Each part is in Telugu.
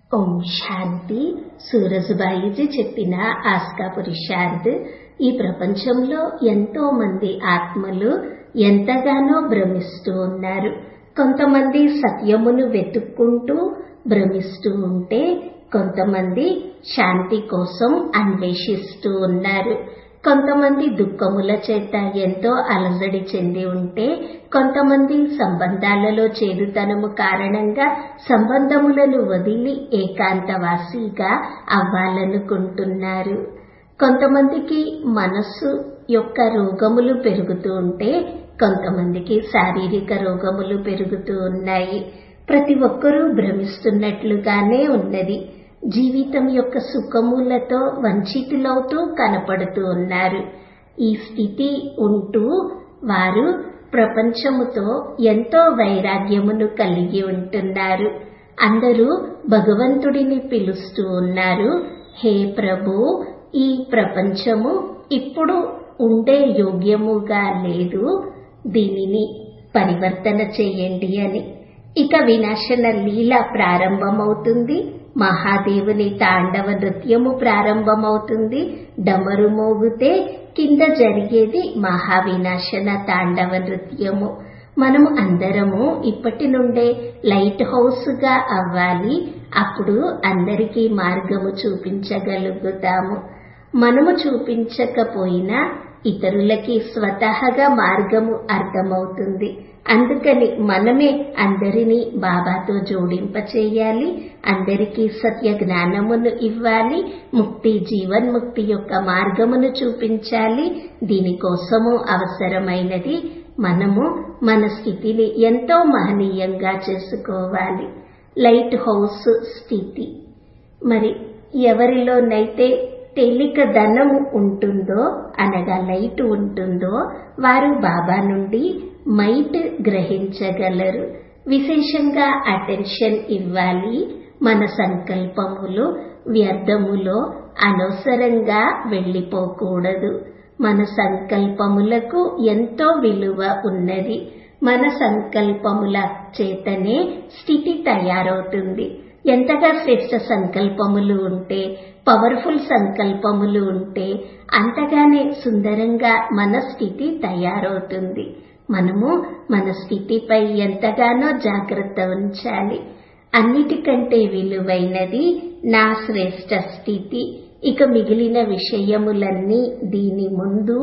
ఓం శాంతి సూరజ్బాయిజీ చెప్పిన ఆస్కా పురుషార్థ్ ఈ ప్రపంచంలో ఎంతో మంది ఆత్మలు ఎంతగానో భ్రమిస్తూ ఉన్నారు కొంతమంది సత్యమును వెతుక్కుంటూ భ్రమిస్తూ ఉంటే కొంతమంది శాంతి కోసం అన్వేషిస్తూ ఉన్నారు కొంతమంది దుఃఖముల చేత ఎంతో అలజడి చెంది ఉంటే కొంతమంది సంబంధాలలో చేదుతనము కారణంగా సంబంధములను వదిలి ఏకాంతవాసిగా అవ్వాలనుకుంటున్నారు కొంతమందికి మనస్సు యొక్క రోగములు పెరుగుతూ ఉంటే కొంతమందికి శారీరక రోగములు పెరుగుతూ ఉన్నాయి ప్రతి ఒక్కరూ భ్రమిస్తున్నట్లుగానే ఉన్నది జీవితం యొక్క సుఖములతో వంచితులవుతూ కనపడుతూ ఉన్నారు ఈ స్థితి ఉంటూ వారు ప్రపంచముతో ఎంతో వైరాగ్యమును కలిగి ఉంటున్నారు అందరూ భగవంతుడిని పిలుస్తూ ఉన్నారు హే ప్రభు ఈ ప్రపంచము ఇప్పుడు ఉండే యోగ్యముగా లేదు దీనిని పరివర్తన చేయండి అని ఇక వినాశన లీల ప్రారంభమవుతుంది మహాదేవుని తాండవ నృత్యము ప్రారంభమవుతుంది డమరు మోగితే కింద జరిగేది మహావినాశన తాండవ నృత్యము మనము అందరము ఇప్పటి నుండే లైట్ హౌస్ గా అవ్వాలి అప్పుడు అందరికీ మార్గము చూపించగలుగుతాము మనము చూపించకపోయినా ఇతరులకి స్వతహగా మార్గము అర్థమవుతుంది అందుకని మనమే అందరినీ బాబాతో జోడింప చేయాలి అందరికీ సత్య జ్ఞానమును ఇవ్వాలి ముక్తి జీవన్ముక్తి యొక్క మార్గమును చూపించాలి దీనికోసము అవసరమైనది మనము మన స్థితిని ఎంతో మహనీయంగా చేసుకోవాలి లైట్ హౌస్ స్థితి మరి ఎవరిలోనైతే తేలిక ధనము ఉంటుందో అనగా లైట్ ఉంటుందో వారు బాబా నుండి మైట్ గ్రహించగలరు విశేషంగా అటెన్షన్ ఇవ్వాలి మన సంకల్పములు వ్యర్థములో అనవసరంగా వెళ్ళిపోకూడదు మన సంకల్పములకు ఎంతో విలువ ఉన్నది మన సంకల్పముల చేతనే స్థితి తయారవుతుంది ఎంతగా శ్రేష్ట సంకల్పములు ఉంటే పవర్ఫుల్ సంకల్పములు ఉంటే అంతగానే సుందరంగా మన స్థితి తయారవుతుంది మనము మన స్థితిపై ఎంతగానో జాగ్రత్త ఉంచాలి అన్నిటికంటే విలువైనది నా శ్రేష్ట స్థితి ఇక మిగిలిన విషయములన్నీ దీని ముందు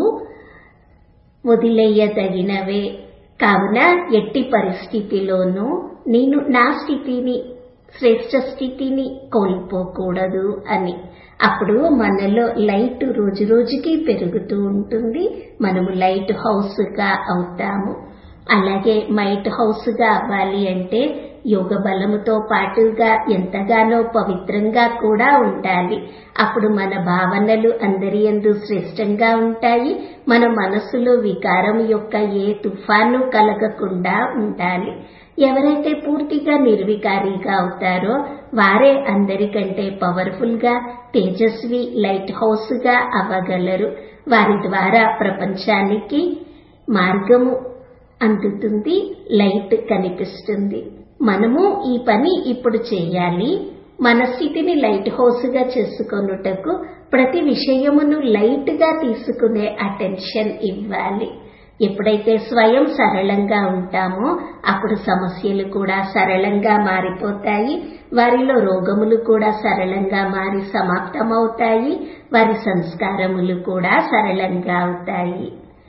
వదిలేయదగినవే కావున ఎట్టి పరిస్థితిలోనూ నేను నా స్థితిని శ్రేష్ట స్థితిని కోల్పోకూడదు అని అప్పుడు మనలో లైట్ రోజు రోజుకి పెరుగుతూ ఉంటుంది మనము లైట్ హౌస్ గా అవుతాము అలాగే మైట్ హౌస్ గా అవ్వాలి అంటే యోగ బలముతో పాటుగా ఎంతగానో పవిత్రంగా కూడా ఉండాలి అప్పుడు మన భావనలు అందరి ఎందు శ్రేష్టంగా ఉంటాయి మన మనసులో వికారం యొక్క ఏ తుఫాను కలగకుండా ఉండాలి ఎవరైతే పూర్తిగా నిర్వికారిగా అవుతారో వారే అందరికంటే పవర్ఫుల్ గా తేజస్వి లైట్ హౌస్ గా అవ్వగలరు వారి ద్వారా ప్రపంచానికి మార్గము అందుతుంది లైట్ కనిపిస్తుంది మనము ఈ పని ఇప్పుడు చేయాలి మన స్థితిని లైట్ హౌస్ గా చేసుకొనుటకు ప్రతి విషయమును లైట్ గా తీసుకునే అటెన్షన్ ఇవ్వాలి ఎప్పుడైతే స్వయం సరళంగా ఉంటామో అప్పుడు సమస్యలు కూడా సరళంగా మారిపోతాయి వారిలో రోగములు కూడా సరళంగా మారి సమాప్తమవుతాయి వారి సంస్కారములు కూడా సరళంగా అవుతాయి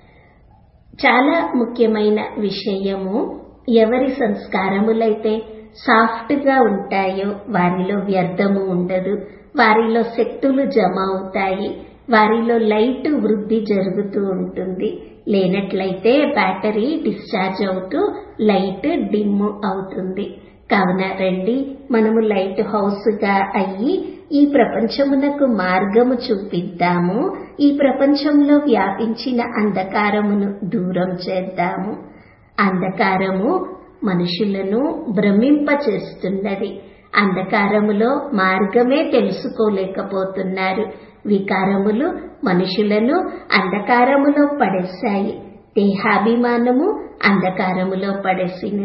చాలా ముఖ్యమైన విషయము ఎవరి సంస్కారములైతే సాఫ్ట్ గా ఉంటాయో వారిలో వ్యర్థము ఉండదు వారిలో శక్తులు జమ అవుతాయి వారిలో లైట్ వృద్ధి జరుగుతూ ఉంటుంది లేనట్లయితే బ్యాటరీ డిశ్చార్జ్ అవుతూ లైట్ డిమ్ అవుతుంది కావున రండి మనము లైట్ హౌస్ గా అయ్యి ఈ ప్రపంచమునకు మార్గము చూపిద్దాము ఈ ప్రపంచంలో వ్యాపించిన అంధకారమును దూరం చేద్దాము అంధకారము మనుషులను భ్రమింపచేస్తున్నది అంధకారములో మార్గమే తెలుసుకోలేకపోతున్నారు వికారములు మనుషులను అంధకారములో పడేశాయి దేహాభిమానము అంధకారములో పడేసినది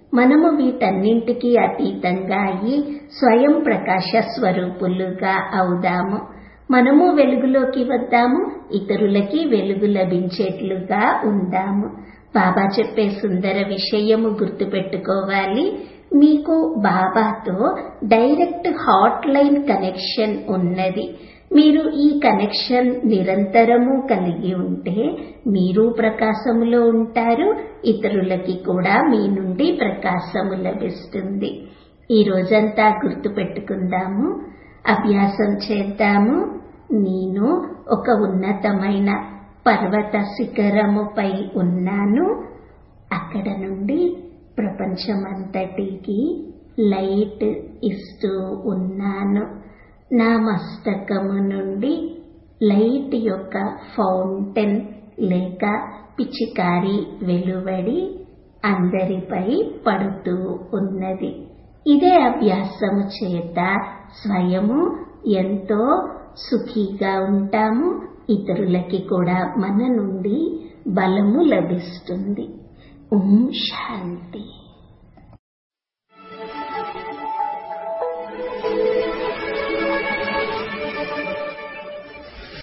మనము వీటన్నింటికీ అతీతంగా అయి స్వయం ప్రకాశ స్వరూపులుగా అవుదాము మనము వెలుగులోకి వద్దాము ఇతరులకి వెలుగు లభించేట్లుగా ఉందాము బాబా చెప్పే సుందర విషయము గుర్తుపెట్టుకోవాలి మీకు బాబాతో డైరెక్ట్ హాట్ లైన్ కనెక్షన్ ఉన్నది మీరు ఈ కనెక్షన్ నిరంతరము కలిగి ఉంటే మీరు ప్రకాశములో ఉంటారు ఇతరులకి కూడా మీ నుండి ప్రకాశము లభిస్తుంది ఈ రోజంతా గుర్తుపెట్టుకుందాము అభ్యాసం చేద్దాము నేను ఒక ఉన్నతమైన పర్వత శిఖరముపై ఉన్నాను అక్కడ నుండి ప్రపంచమంతటికి లైట్ ఇస్తూ ఉన్నాను నా మస్తకము నుండి లైట్ యొక్క ఫౌంటైన్ లేక పిచికారి వెలువడి అందరిపై పడుతూ ఉన్నది ఇదే అభ్యాసము చేత స్వయము ఎంతో సుఖీగా ఉంటాము ఇతరులకి కూడా మన నుండి బలము లభిస్తుంది ఓం శాంతి